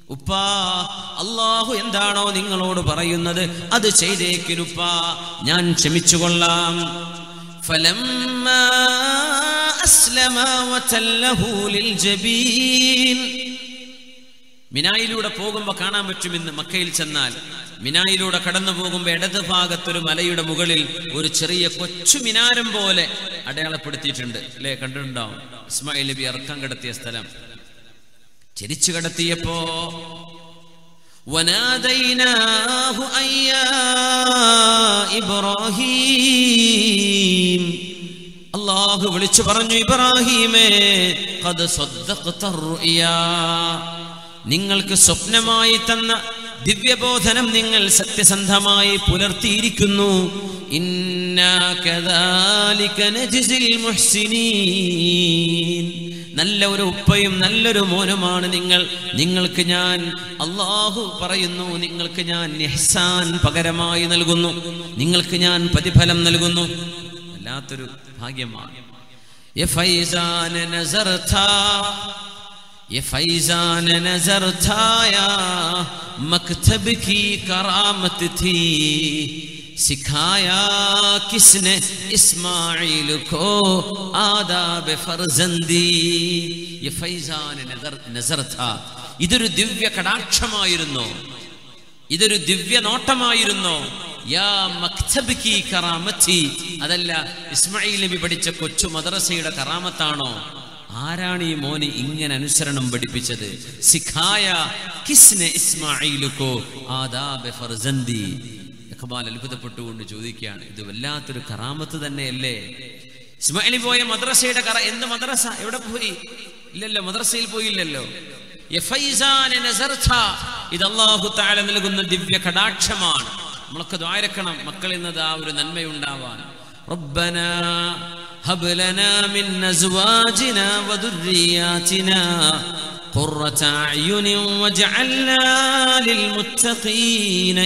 ഉപ്പാ അള്ളാഹു എന്താണോ നിങ്ങളോട് പറയുന്നത് അത് ചെയ്തേക്കിനുപ്പാ ഞാൻ ക്ഷമിച്ചുകൊള്ളാം فلما أسلما وتله للجبين മിനായിലൂടെ പോകുമ്പോ കാണാൻ പറ്റും ഇന്ന് മക്കയിൽ ചെന്നാൽ മിനായിലൂടെ കടന്നു പോകുമ്പോ ഇടത് ഭാഗത്തൊരു മലയുടെ മുകളിൽ ഒരു ചെറിയ കൊച്ചു മിനാരം പോലെ അടയാളപ്പെടുത്തിയിട്ടുണ്ട് അല്ലേ കണ്ടിട്ടുണ്ടാവും ഇസ്മായിൽ നബി ഇറക്കം കിടത്തിയ സ്ഥലം ചരിച്ചു കടത്തിയപ്പോ وناديناه أن يا إبراهيم അള്ളാഹു വിളിച്ചു പറഞ്ഞു ഇബ്രാഹീമേ قد صدقت الرؤيا നിങ്ങൾക്ക് സ്വപ്നമായി തന്ന ദിവ്യബോധനം നിങ്ങൾ സത്യസന്ധമായി പുലർത്തിയിരിക്കുന്നു ഇന്നാ കദാലിക നജ്സിൽ മുഹ്സിനീൻ നല്ല ഒരു ഉപ്പയും നല്ലൊരു മോനുമാണ് നിങ്ങൾ നിങ്ങൾക്ക് ഞാൻ അള്ളാഹു പറയുന്നു നിങ്ങൾക്ക് ഞാൻ നിഹ്സാൻ പകരമായി നൽകുന്നു നിങ്ങൾക്ക് ഞാൻ പ്രതിഫലം നൽകുന്നു വല്ലാത്തൊരു ഭാഗ്യമാണ് يا فيزان نزرتا يا فيزان نزرتا يا مكتب کی کرامت تھی سکھایا کس نے اسماعیل کو آداب فرزندی یہ ഫൈസാൻ നസർ നസർത്ത ഇതൊരു ദിവ്യ കടാക്ഷമായിരുന്നു ഇതൊരു ദിവ്യ നോട്ടമായിരുന്നു യാ മക്തബ് കി കറാമത്തി അതല്ല ഇസ്മായിൽ നബി പഠിച്ച കൊച്ചു മദ്രസയുടെ കറാമത്താണോ ആരാണ് ഈ മോന് ഇങ്ങനെ അനുസരണം പഠിപ്പിച്ചത് സിഖായ കിസ്നെ ഇസ്മായിലുക്കോ ആദാബെ ഫർസന്തി ഇഖ്ബാൽ അത്ഭുതപ്പെട്ടുകൊണ്ട് ചോദിക്കുകയാണ് ഇത് വല്ലാത്തൊരു കറാമത്ത് തന്നെയല്ലേ ഇസ്മായിലി പോയ മദ്രസയുടെ കറ എന്ത് മദ്രസ എവിടെ പോയി ഇല്ലല്ലോ മദ്രസയിൽ പോയില്ലല്ലോ യഫൈസാനെ നസർത്ത. ഇത് അള്ളാഹു താല നൽകുന്ന ദിവ്യ കടാക്ഷമാണ് നമ്മളൊക്കെ ദ്വാരക്കണം മക്കളിൽ നിന്ന് ആ ഒരു നന്മയുണ്ടാവാൻ ربنا هب لنا من ازواجنا وذرياتنا قرة اعين واجعلنا للمتقين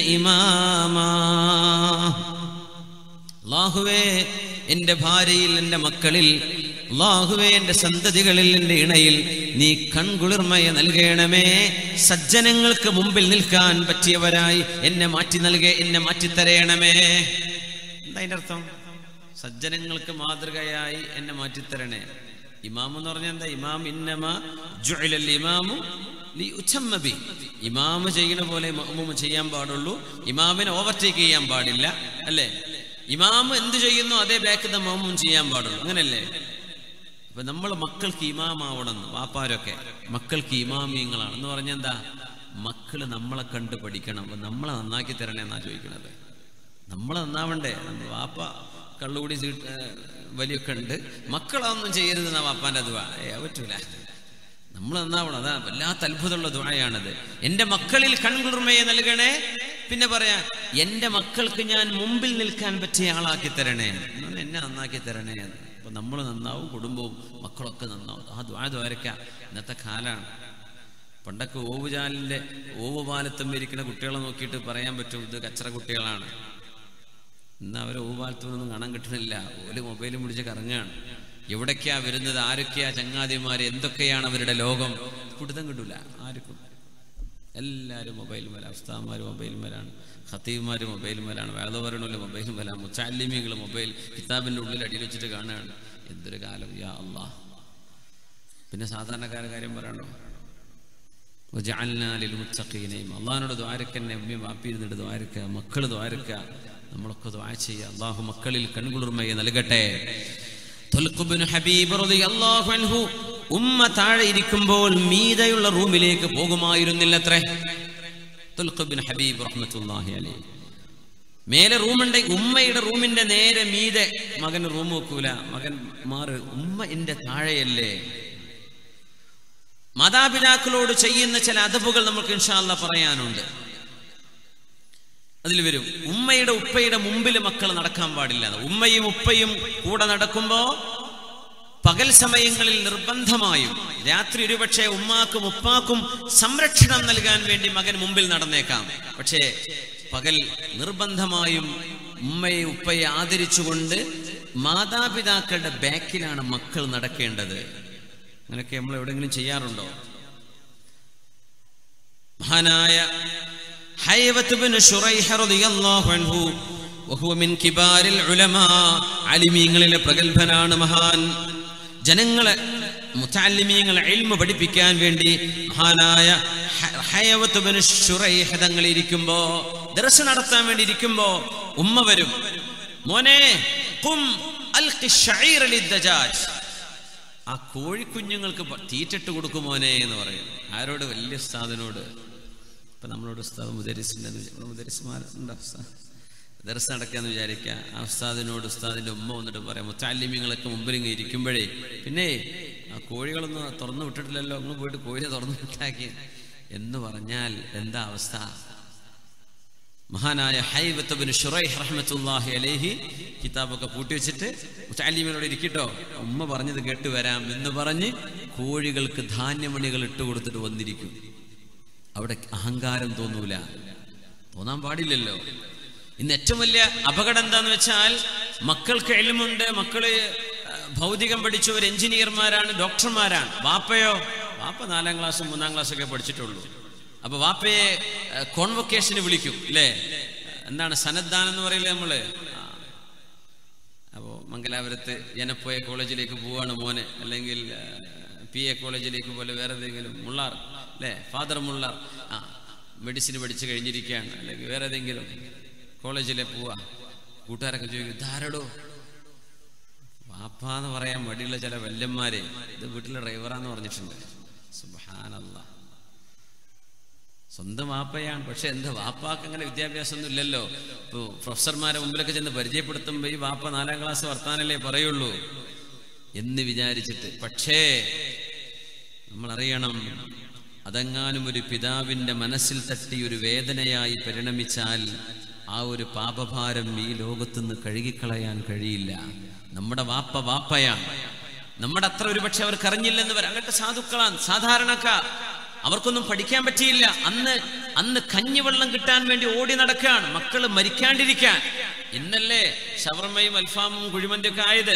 اماما അള്ളാഹുവേ എൻ്റെ ഭാര്യയിൽ എൻ്റെ മക്കളിൽ അള്ളാഹുവേ എൻ്റെ സന്തതികളിൽ എൻ്റെ ഇണയിൽ നീ കൺകുളിർമയെ നൽകണമേ സജ്ജനങ്ങൾക്ക് മുമ്പിൽ നിൽക്കാൻ പറ്റിയവരായി എന്നെ മാറ്റി നൽകേ എന്നെ മാറ്റിത്തരയണമേ എന്താ അതിൻ്റെ അർത്ഥം സജ്ജനങ്ങൾക്ക് മാതൃകയായി എന്നെ മാറ്റിത്തരണേ ഇമാം എന്ന് പറഞ്ഞാൽ എന്താ ഇമാം ഇന്നമ ജുഅലൽ ഇമാമു ലിയുതമ്മ ബി. ഇമാമ് ചെയ്യുന്ന പോലെ മഅ്മൂമ് ചെയ്യാൻ പാടുള്ളൂ ഇമാമിനെ ഓവർടേക്ക് ചെയ്യാൻ പാടില്ല അല്ലേ ഇമാമ് എന്ത് ചെയ്യുന്നു അതേ ബാക്കിൽ മഅ്മൂം ചെയ്യാൻ പാടുള്ളൂ അങ്ങനല്ലേ അപ്പൊ നമ്മൾ മക്കൾക്ക് ഇമാമാവണം വാപ്പാരൊക്കെ മക്കൾക്ക് ഇമാമിയങ്ങളാണ് എന്ന് പറഞ്ഞാൽ എന്താ മക്കള് നമ്മളെ കണ്ട് പഠിക്കണം അപ്പൊ നമ്മളെ നന്നാക്കി തരണേ എന്നാ ചോദിക്കണത് നമ്മൾ നന്നാവണ്ടേ നമ്മൾ വാപ്പ കള്ളുകൂടി സീട്ട് ഏഹ് വലിയൊക്കെ ഉണ്ട് മക്കളൊന്നും ചെയ്യരുതെന്ന വാപ്പാന്റെ ദുവ ഏ പറ്റൂല നമ്മൾ നന്നാവണം അതാ വല്ലാത്ത അത്ഭുതമുള്ള ദുആയാണത് എൻ്റെ മക്കളിൽ കൺകുളിർമയെ നൽകണേ പിന്നെ പറയാ എൻ്റെ മക്കൾക്ക് ഞാൻ മുമ്പിൽ നിൽക്കാൻ പറ്റിയ ആളാക്കി തരണേ എന്നാൽ എന്നെ നന്നാക്കി തരണേ എന്ന് അപ്പൊ നമ്മൾ നന്നാവും കുടുംബവും മക്കളൊക്കെ നന്നാവും ആ ദ്വാ ദ്വാരക്ക ഇന്നത്തെ കാലാണ് പണ്ടൊക്കെ ഓവുചാലിന്റെ ഓവുപാലത്തും ഇരിക്കുന്ന കുട്ടികളെ നോക്കിയിട്ട് പറയാൻ പറ്റും ഇത് കച്ചറ കുട്ടികളാണ് ഇന്ന് അവരെ ഓവുപാലത്തൊന്നും കാണാൻ കിട്ടുന്നില്ല ഓല് മൊബൈലും പിടിച്ച് കറങ്ങുകയാണ് എവിടൊക്കെയാ വരുന്നത് ആരൊക്കെയാ ചങ്ങാതിമാര് എന്തൊക്കെയാണ് അവരുടെ ലോകം പിടുത്തം കിട്ടൂല ആർക്കും എല്ലാവരും മൊബൈലും വരാം ഉസ്താമാർ മൊബൈലും വരാണ് ഖത്തീബ്മാർ മൊബൈലും വരാണ് വേദവരണുള്ള മൊബൈലും വരാം മുച്ചാലിമികൾ മൊബൈൽ കിതാബിൻ്റെ ഉള്ളിൽ അടിയിൽ വെച്ചിട്ട് കാണുകയാണ് എന്തൊരു കാലം യാ അള്ളാ പിന്നെ സാധാരണക്കാരുടെ കാര്യം പറയണോ വജഅൽനാലിൽ മുത്തഖീനയും അള്ളാഹിനോട് ദ്വാരക്കന്നെ ഉമ്മയും വാപ്പിയിരുന്നിട്ട് ദ്വാരക്ക മക്കൾ ദ്വാരക്ക നമ്മളൊക്കെ ദ്വാര ചെയ്യുക അള്ളാഹു മക്കളിൽ കൺകുളിർമയെ നൽകട്ടെ തുൽഖുബ്നു ഹബീബ് റളിയല്ലാഹു അൻഹു ഉമ്മ താഴെ ഇരിക്കുമ്പോൾ മീതയുള്ള റൂമിലേക്ക് പോകുമായിരുന്നില്ലത്രേ തുൽഖുബ്നു ഹബീബ് റഹ്മത്തുള്ളാഹി അലൈഹി മേലെ റൂമുണ്ട് ഉമ്മയുടെ റൂമിന്റെ നേരെ മീതെ മകൻ റൂം വെക്കൂല മകൻ മാറ് ഉമ്മ എന്റെ താഴെയല്ലേ മാതാപിതാക്കളോട് ചെയ്യുന്ന ചില അതവുകൾ നമുക്ക് ഇൻഷാല്ല പറയാനുണ്ട് അതിൽ വരും ഉമ്മയുടെ ഉപ്പയുടെ മുമ്പിൽ മക്കൾ നടക്കാൻ പാടില്ല ഉമ്മയും ഉപ്പയും കൂടെ നടക്കുമ്പോ പകൽ സമയങ്ങളിൽ നിർബന്ധമായും രാത്രി ഒരുപക്ഷെ ഉമ്മാക്കും ഉപ്പാക്കും സംരക്ഷണം നൽകാൻ വേണ്ടി മകൻ മുമ്പിൽ നടന്നേക്കാം പക്ഷേ പകൽ നിർബന്ധമായും ഉമ്മയെ ഉപ്പയെ ആദരിച്ചുകൊണ്ട് മാതാപിതാക്കളുടെ ബാക്കിലാണ് മക്കൾ നടക്കേണ്ടത് അങ്ങനെയൊക്കെ നമ്മൾ എവിടെയെങ്കിലും ചെയ്യാറുണ്ടോ മഹാനായ ഹൈവത്ത് ബിൻ ശുറൈഹ റളിയല്ലാഹു അൻഹു വഹുവ മിൻ കിബാരിൽ ഉലമാ അലിമീങ്ങളിലെ പ്രഗത്ഭനാണ് മഹാൻ ജനങ്ങളെ മുത്തല്ലിമീങ്ങളെ ഇൽമ പഠിപ്പിക്കാൻ വേണ്ടി മഹാനായ ഹ- ഹയവത്ത് ബിൻ ശുറൈഹ തങ്ങൾ ഇരിക്കുമ്പോ ദർശനം നടത്താൻ വേണ്ടി ഇരിക്കുമ്പോ ഉമ്മ വരും മോനെ ഖും അൽഖി ശഈറ ലിദ്ദജാജ് ആ കോഴിക്കുഞ്ഞുങ്ങൾക്ക് പ- തീറ്റിട്ട് കൊടുക്കും മോനെ എന്ന് പറയും ആരോട് വലിയ ഉസ്താദിനോട് ഇപ്പൊ നമ്മളോട് ഉസ്താദ് മുദരിസിന്റെ മുദരിസ്മാരുണ്ട് ദർശനം നടക്കാന്ന് വിചാരിക്കുക ആ ഉസ്താദിനോട് ഉസ്താദിന്റെ ഉമ്മ വന്നിട്ട് പറയാം മുത്താലിമ്യങ്ങളൊക്കെ മുമ്പിൽ ഇങ്ങനെ ഇരിക്കുമ്പോഴേ പിന്നെ ആ കോഴികളൊന്നും തുറന്നു വിട്ടിട്ടില്ലല്ലോ അങ്ങ് പോയിട്ട് കോഴിയെ തുറന്നു വിട്ടാക്കി എന്ന് പറഞ്ഞാൽ എന്താ അവസ്ഥ മഹാനായ ഹൈബത്ത് ബിൻ ഷുറൈഹ് റഹ്മത്തുള്ളാഹി അലൈഹി കിതാബൊക്കെ പൂട്ടി വെച്ചിട്ട് മുത്താലിമിനോട് ഇരിക്കട്ടോ ഉമ്മ പറഞ്ഞത് കേട്ട് വരാം എന്ന് പറഞ്ഞ് കോഴികൾക്ക് ധാന്യമണികൾ ഇട്ട് കൊടുത്തിട്ട് വന്നിരിക്കും അവിടെ അഹങ്കാരം തോന്നൂല തോന്നാൻ പാടില്ലല്ലോ ഇന്ന് ഏറ്റവും വലിയ അപകടം എന്താന്ന് വെച്ചാൽ മക്കൾക്ക് എളിമുണ്ട് മക്കള് ആ, ഭൗതികം പഠിച്ചവർ എഞ്ചിനീയർമാരാണ് ഡോക്ടർമാരാണ് വാപ്പയോ വാപ്പ നാലാം ക്ലാസ്സും മൂന്നാം ക്ലാസ്സും ഒക്കെ പഠിച്ചിട്ടുള്ളൂ അപ്പൊ വാപ്പയെ കോൺവൊക്കേഷന് വിളിക്കും അല്ലേ എന്താണ് സന്നദ്ധാനം എന്ന് പറയില്ലേ നമ്മള് ആ. അപ്പോ മംഗലാപുരത്ത് ജനപ്പോയ കോളേജിലേക്ക് പോവാണ് മോനെ അല്ലെങ്കിൽ പി എ കോളേജിലേക്ക് പോലെ വേറെ ഏതെങ്കിലും മുള്ളാർ അല്ലേ ഫാദർ മുള്ളാർ ആ മെഡിസിൻ പഠിച്ചു കഴിഞ്ഞിരിക്കുകയാണ് അല്ലെങ്കിൽ വേറെ ഏതെങ്കിലും കോളേജിലെ പോവാ കൂട്ടുകാരൊക്കെ ചോദിക്കും ധാരടോ വാപ്പാന്ന് പറയാൻ മടിയുള്ള ചില വല്യന്മാരെ ഇത് വീട്ടിലെ ഡ്രൈവറാന്ന് പറഞ്ഞിട്ടുണ്ട് സുബാനല്ല സ്വന്തം വാപ്പയാണ് പക്ഷെ എന്താ വാപ്പാക്ക് അങ്ങനെ വിദ്യാഭ്യാസം ഒന്നും ഇല്ലല്ലോ ഇപ്പൊ പ്രൊഫസർമാരെ മുമ്പിലൊക്കെ ചെന്ന് പരിചയപ്പെടുത്തുമ്പോ ഈ വാപ്പ നാലാം ക്ലാസ് വർത്താനല്ലേ പറയുള്ളൂ എന്ന് വിചാരിച്ചിട്ട് പക്ഷേ നമ്മൾ അറിയണം അതെങ്ങാനും ഒരു പിതാവിന്റെ മനസ്സിൽ തട്ടി ഒരു വേദനയായി പരിണമിച്ചാൽ ആ ഒരു പാപഭാരം ഈ ലോകത്തുനിന്ന് കഴുകിക്കളയാൻ കഴിയില്ല നമ്മുടെ വാപ്പ വാപ്പയാണ് നമ്മുടെ അത്ര ഒരുപക്ഷെ അവർക്ക് അറിഞ്ഞില്ലെന്ന് വരാം അങ്ങനത്തെ സാധുക്കളാണ് സാധാരണക്കാർ അവർക്കൊന്നും പഠിക്കാൻ പറ്റിയില്ല അന്ന് അന്ന് കഞ്ഞിവെള്ളം കിട്ടാൻ വേണ്ടി ഓടി നടക്കുകയാണ് മക്കള് മരിക്കാണ്ടിരിക്കാൻ ഇന്നല്ലേ ഷവർമയും അൽഫാമും കുഴിമന്തിയൊക്കെ ആയത്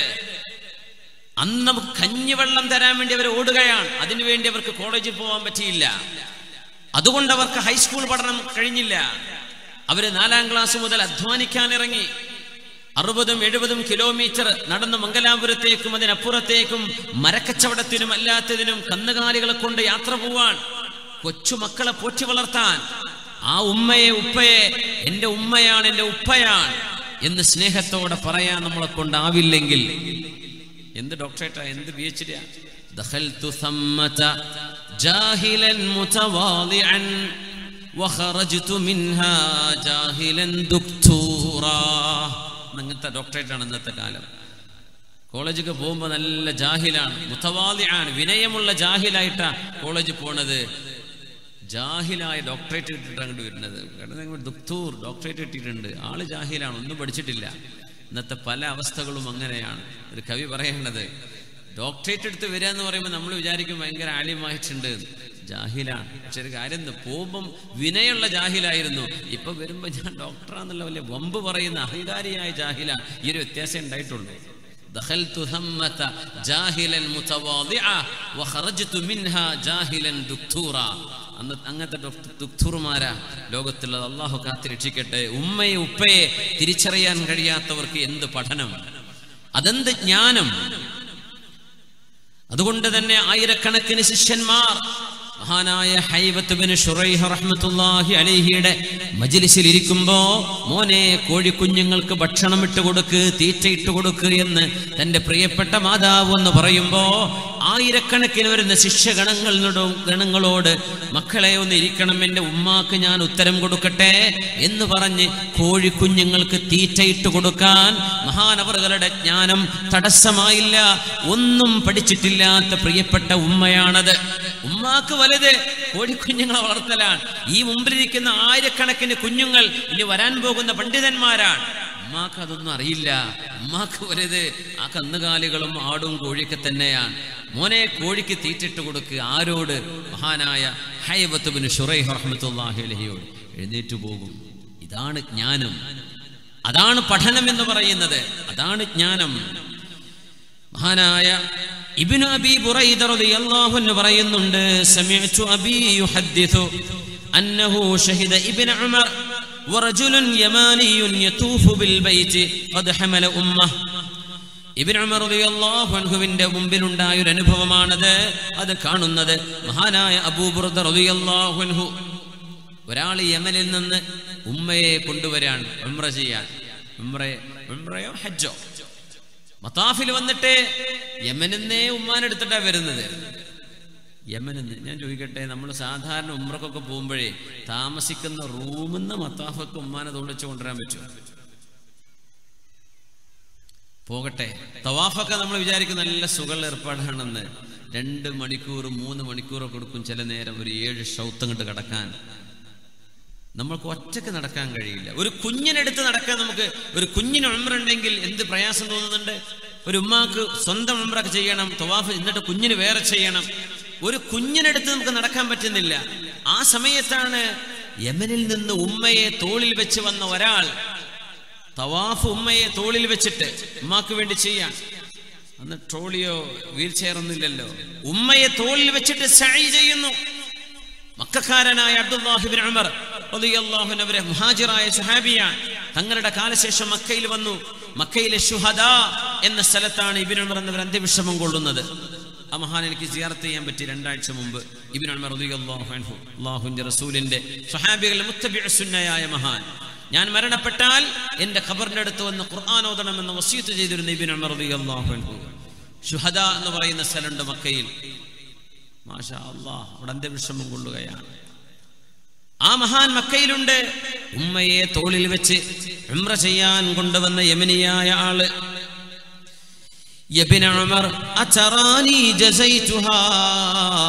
അന്ന് നമുക്ക് കഞ്ഞിവെള്ളം തരാൻ വേണ്ടി അവർ ഓടുകയാണ് അതിനുവേണ്ടി അവർക്ക് കോളേജിൽ പോകാൻ പറ്റിയില്ല അതുകൊണ്ട് അവർക്ക് ഹൈസ്കൂൾ പഠനം കഴിഞ്ഞില്ല അവര് നാലാം ക്ലാസ് മുതൽ അധ്വാനിക്കാൻ ഇറങ്ങി അറുപതും എഴുപതും കിലോമീറ്റർ നടന്ന് മംഗലാപുരത്തേക്കും അതിനപ്പുറത്തേക്കും മരക്കച്ചവടത്തിനും അല്ലാത്തതിനും കന്നുകാലികളെ കൊണ്ട് യാത്ര പോവാൻ കൊച്ചുമക്കളെ പോറ്റി വളർത്താൻ ആ ഉമ്മയെ ഉപ്പയെ എന്റെ ഉമ്മയാണ് എന്റെ ഉപ്പയാണ് എന്ന് സ്നേഹത്തോടെ പറയാൻ നമ്മളെ കൊണ്ടാവില്ലെങ്കിൽ എന്ത് ഡോക്ടറേറ്റാ എന്ത് പി എച്ച് ഡിയാ دخلت ثمة جاهلا متواضعا وخرجت منها جاهلا دكتورا അങ്ങനത്തെ ഡോക്ടറേറ്റ് ആണ് ഇന്നത്തെ കാലം കോളേജൊക്കെ പോകുമ്പോൾ നല്ല ജാഹിലാണ് മുത്തവാദിയാണ് വിനയമുള്ള ജാഹിലായിട്ടാ കോളേജിൽ പോണത് ജാഹിലായ ഡോക്ടറേറ്റ് കിട്ടിയിട്ട് അങ്ങോട്ട് വരുന്നത് കാരണം ദുക്തൂർ ഡോക്ടറേറ്റ് കിട്ടിയിട്ടുണ്ട് ആള് ജാഹിലാണ് ഒന്നും പഠിച്ചിട്ടില്ല ഇന്നത്തെ പല അവസ്ഥകളും അങ്ങനെയാണ് ഒരു കവി പറയേണ്ടത് ഡോക്ടറേറ്റ് എടുത്ത് വരിക എന്ന് പറയുമ്പോൾ നമ്മൾ വിചാരിക്കും ഭയങ്കര ആലിമായിട്ടുണ്ട് എന്ന്. ജാഹിലാണ് പക്ഷെ ഒരു കാര്യം എന്താ പോകുമ്പം വിനയുള്ള ജാഹിലായിരുന്നു ഇപ്പൊ വരുമ്പോ ഞാൻ ഡോക്ടറാന്നുള്ള വലിയ വമ്പ് പറയുന്ന അഹങ്കാരിയായ ജാഹിലാണ് ഈ ഒരു വ്യത്യാസം ഉണ്ടായിട്ടുള്ളൂ دخلت ثمة جاهلا متواضعا وخرجت منها جاهلا دكتورا അന്ന് അങ്ങനത്തെ ഡോക്ടർ- ദുക്തൂർമാരാ ലോകത്തുള്ളത് അള്ളാഹു കാത്തിരക്ഷിക്കട്ടെ ഉമ്മയെ ഉപ്പയെ തിരിച്ചറിയാൻ കഴിയാത്തവർക്ക് എന്ത് പഠനം അതെന്ത് ജ്ഞാനം അതുകൊണ്ട് തന്നെ ആയിരക്കണക്കിന് ശിഷ്യന്മാർ മഹാനായ ഹൈബത്ത് ബിൻ ഷുറൈഹ് റഹ്മത്തുള്ളാഹി അലൈഹിയുടെ മജ്ലിസിൽ ഇരിക്കുമ്പോ മോനെ കോഴിക്കുഞ്ഞുങ്ങൾക്ക് ഭക്ഷണം ഇട്ട് കൊടുക്ക് തീറ്റ ഇട്ട് കൊടുക്ക് എന്ന് തന്റെ പ്രിയപ്പെട്ട മാതാവ് എന്ന് പറയുമ്പോ ആയിരക്കണക്കിന് വരുന്ന ശിഷ്യഗണങ്ങളോട് ഗണങ്ങളോട് മക്കളെ ഒന്ന് ഇരിക്കണം എൻ്റെ ഉമ്മാക്ക് ഞാൻ ഉത്തരം കൊടുക്കട്ടെ എന്ന് പറഞ്ഞ് കോഴിക്കുഞ്ഞുങ്ങൾക്ക് തീറ്റ ഇട്ട് കൊടുക്കാൻ മഹാനവറുകളുടെ ജ്ഞാനം തടസ്സമായില്ല ഒന്നും പഠിച്ചിട്ടില്ലാത്ത പ്രിയപ്പെട്ട ഉമ്മയാണത് ഉമ്മാക്ക് വലുത് കോഴിക്കുഞ്ഞുങ്ങളെ വളർത്തലാണ് ഈ മുമ്പിലിരിക്കുന്ന ആയിരക്കണക്കിന് കുഞ്ഞുങ്ങൾ ഇനി വരാൻ പോകുന്ന പണ്ഡിതന്മാരാണ് ഉമ്മാക്ക് അതൊന്നും അറിയില്ല ഉമ്മാക്ക് വലുത് ആ കന്നുകാലികളും ആടും കോഴിയൊക്കെ തന്നെയാണ് മോനെ കോഴിക്ക് തീറ്റിട്ട് കൊടുക്കുക ആരോട് മഹാനായ ഹൈബത്തുബിന് ഷുറൈഹ് റഹ്മത്തുള്ളാഹി അലഹിയോട് എഴുന്നേറ്റ് പോകും ഇതാണ് ജ്ഞാനം അതാണ് പഠനം എന്ന് പറയുന്നത് അതാണ് ജ്ഞാനം മഹാനായ ഇബ്നു അബി ബുറൈദ റളിയല്ലാഹു അൻഹു പറയുന്നുണ്ട് സമിഅ്തു അബി യുഹദ്ദിഥു أنه شهد ابن عمر ورجل يماني يطوف بالبيت قد حمل أمه ഇബിൻ ഉമർ റളിയല്ലാഹു അൻഹുവിന്റെ മുമ്പിലുണ്ടായ ഒരു അനുഭവമാണത് അത് കാണുന്നത് മഹാനായ അബൂബുർദ റളിയല്ലാഹു അൻഹു ഒരാൾ യമനിൽ നിന്ന് ഉമ്മയെ കൊണ്ടുവരാൻ ഉംറ ചെയ്യാൻ ഉംറയെ ഉംറയോ ഹജ്ജോ മത്താഫിൽ വന്നിട്ട് യമനിന്നേ ഉമ്മാനെടുത്തിട്ടാ വരുന്നത് യമനിന്ന് ഞാൻ ചോദിക്കട്ടെ നമ്മൾ സാധാരണ ഉമ്രക്കൊക്കെ പോകുമ്പോഴേ താമസിക്കുന്ന റൂമിൽ നിന്ന് മത്താഫൊക്കെ ഉമ്മാനെ തോളിച്ച് കൊണ്ടുവരാൻ പറ്റുമോ പോകട്ടെ തവാഫൊക്കെ നമ്മൾ വിചാരിക്കും നല്ല സുഖമുള്ള ഏർപ്പാടാണെന്ന് രണ്ട് മണിക്കൂർ മൂന്ന് മണിക്കൂറൊക്കെ കൊടുക്കും ചില നേരം ഒരു ഏഴ് ഷൗത്തം കണ്ട് കടക്കാൻ നമ്മൾക്ക് ഒറ്റക്ക് നടക്കാൻ കഴിയില്ല ഒരു കുഞ്ഞിനെടുത്ത് നടക്കാൻ നമുക്ക് ഒരു കുഞ്ഞിന് ഉമ്രുണ്ടെങ്കിൽ എന്ത് പ്രയാസം തോന്നുന്നുണ്ട് ഒരു ഉമ്മാക്ക് സ്വന്തം ഉമ്രക്ക് ചെയ്യണം തവാഫ് എന്നിട്ട് കുഞ്ഞിന് വേറെ ചെയ്യണം ഒരു കുഞ്ഞിനെടുത്ത് നമുക്ക് നടക്കാൻ പറ്റുന്നില്ല ആ സമയത്താണ് യമനിൽ നിന്ന് ഉമ്മയെ തോളിൽ വെച്ച് വന്ന ഒരാൾ തവാഫ് ഉമ്മയെ തോളിൽ വെച്ചിട്ട് ഉമ്മാക്ക് വേണ്ടി ചെയ്യാൻ അന്ന് ട്രോളിയോ വീൽ ചെയർ ഒന്നുമില്ലല്ലോ ഉമ്മയെ തോളിൽ വെച്ചിട്ട് സഴി ചെയ്യുന്നു മക്കാരനായ അബ്ദുല്ലാഹിബിൻ ഉമർ റളിയല്ലാഹു അൻഹു അവരെ മുഹാജിറായ സുഹാബിയാണ് തങ്ങളുടെ കാലശേഷം മക്കയിൽ വന്നു മക്കയിലെ ഷുഹദ എന്ന സ്ഥലത്താണ് ഇബിൻ ഉമർ എന്നവർ അന്ത്യവിഷമം കൊള്ളുന്നത് ആ മഹാൻ എനിക്ക് സിയാർത്ത് ചെയ്യാൻ പറ്റി രണ്ടാഴ്ച മുമ്പ് ഇബിൻ ഉമർ റളിയല്ലാഹു അൻഹു അല്ലാഹുവിന്റെ റസൂലിന്റെ സ്വഹാബികളുടെ മുത്തബിഉ സുന്നയായ മഹാൻ ഞാൻ മരണപ്പെട്ടാൽ എന്റെ ഖബറിന്റെ അടുത്ത് വന്ന് ഖുർആൻ ഓതണമെന്ന് വസീത്ത് ചെയ്തിരുന്ന ഇബിൻ ഉമർ റളിയല്ലാഹു അൻഹു ഷുഹദ എന്ന് പറയുന്ന സ്ഥലമുണ്ട് മക്കയിൽ മാഷാ അള്ളാഹ് അവിടെ അന്ത്യവിഷമം കൊള്ളുകയാണ് ആ മഹാൻ മക്കയിലുണ്ട് ഉമ്മയെ തോളിൽ വെച്ച് ഉംറ ചെയ്യാൻ കൊണ്ടുവന്ന യമനിയായ ആള് യബിന ഉമർ അച്ചറാനി ജസൈതുഹാ